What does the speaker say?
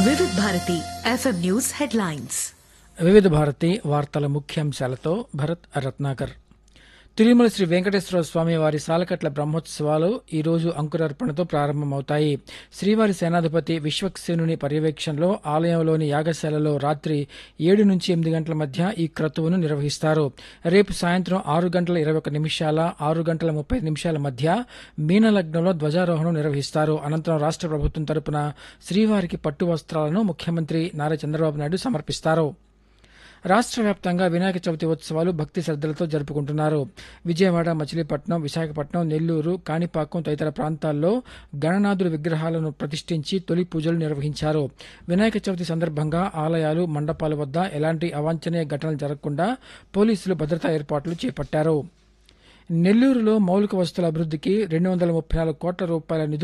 వివిధ Bharati FM news headlines వివిధ భారతి వార్తల ముఖ్యాంశాలతో భరత్ రత్నాకర్ తిరుమల శ్రీ వెంకటేశ్వర స్వామి వారి సాలకట్ల బ్రహ్మోత్సవాలు ఈ రోజు అంకురార్పణతో ప్రారంభమవుతాయి శ్రీవారి సేనాధిపతి విశ్వక్సేనుని పర్యవేక్షణలో ఆలయంలోని యాగశాలలో రాత్రి ఏడు నుంచి ఎనిమిది గంటల మధ్య ఈ క్రతువును నిర్వహిస్తారు రేపు సాయంత్రం ఆరు గంటల ఇరవై ఒక నిమిషాల ఆరు గంటల ముప్పై నిమిషాల మధ్య మీనలగ్నంలో ధ్వజారోహణం నిర్వహిస్తారు అనంతరం రాష్ట్ర ప్రభుత్వం తరపున శ్రీవారికి పట్టు వస్త్రాలను ముఖ్యమంత్రి నారా చంద్రబాబు నాయుడు సమర్పిస్తారు రాష్ట్ర వ్యాప్తంగా వినాయక చవితి ఉత్సవాలు భక్తి శ్రద్దలతో జరుపుకుంటున్నారు విజయవాడ మచిలీపట్నం విశాఖపట్నం నెల్లూరు కాణిపాకం తదితర ప్రాంతాల్లో గణనాథుల విగ్రహాలను ప్రతిష్ఠించి తొలి పూజలు నిర్వహించారు వినాయక చవితి సందర్భంగా ఆలయాలు మండపాల వద్ద ఎలాంటి అవాంఛనీయ ఘటనలు జరగకుండా పోలీసులు భద్రతా ఏర్పాట్లు చేపట్టారు నెల్లూరులో మౌలిక వసతుల అభివృద్ధికి రెండు వందల ముప్పై నాలుగు కోట్ల రూపాయల నిధులు